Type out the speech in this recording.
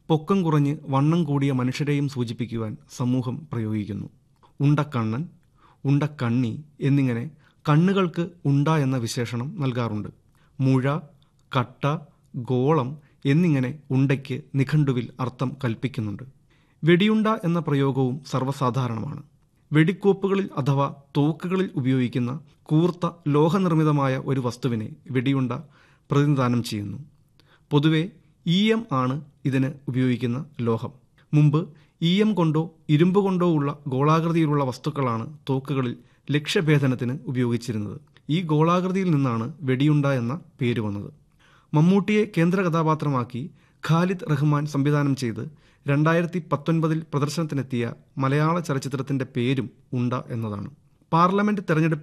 പൊക്കം കുറഞ്ഞ് വണ്ണം കൂടിയ മനുഷ്യരെയും സൂചിപ്പിക്കുവാൻ സമൂഹം പ്രയോഗിക്കുന്നു ഉണ്ടക്കണ്ണൻ ഉണ്ടക്കണ്ണി എന്നിങ്ങനെ കണ്ണുകൾക്ക് ഉണ്ട എന്ന വിശേഷണം നൽകാറുണ്ട് മുഴ കട്ട ഗോളം എന്നിങ്ങനെ ഉണ്ടയ്ക്ക് നിഘണ്ടുവിൽ അർത്ഥം കൽപ്പിക്കുന്നുണ്ട് വെടിയുണ്ട എന്ന പ്രയോഗവും സർവ്വസാധാരണമാണ് വെടിക്കോപ്പുകളിൽ അഥവാ തോക്കുകളിൽ ഉപയോഗിക്കുന്ന കൂർത്ത ലോഹനിർമ്മിതമായ ഒരു വസ്തുവിനെ വെടിയുണ്ട പ്രതിനിധാനം ചെയ്യുന്നു പൊതുവെ ഇ എം ആണ് ഇതിന് ഉപയോഗിക്കുന്ന ലോഹം മുമ്പ് ഇ എം കൊണ്ടോ ഇരുമ്പ് കൊണ്ടോ ഉള്ള ഗോളാകൃതിയിലുള്ള വസ്തുക്കളാണ് തോക്കുകളിൽ ലക്ഷ്യഭേദനത്തിന് ഉപയോഗിച്ചിരുന്നത് ഈ ഗോളാകൃതിയിൽ നിന്നാണ് വെടിയുണ്ട എന്ന പേര് വന്നത് മമ്മൂട്ടിയെ കേന്ദ്ര കഥാപാത്രമാക്കി ഖാലിദ് റഹ്മാൻ സംവിധാനം ചെയ്ത് രണ്ടായിരത്തി പത്തൊൻപതിൽ പ്രദർശനത്തിനെത്തിയ മലയാള ചലച്ചിത്രത്തിന്റെ പേരും ഉണ്ട എന്നതാണ് പാർലമെന്റ് തെരഞ്ഞെടുപ്പിൽ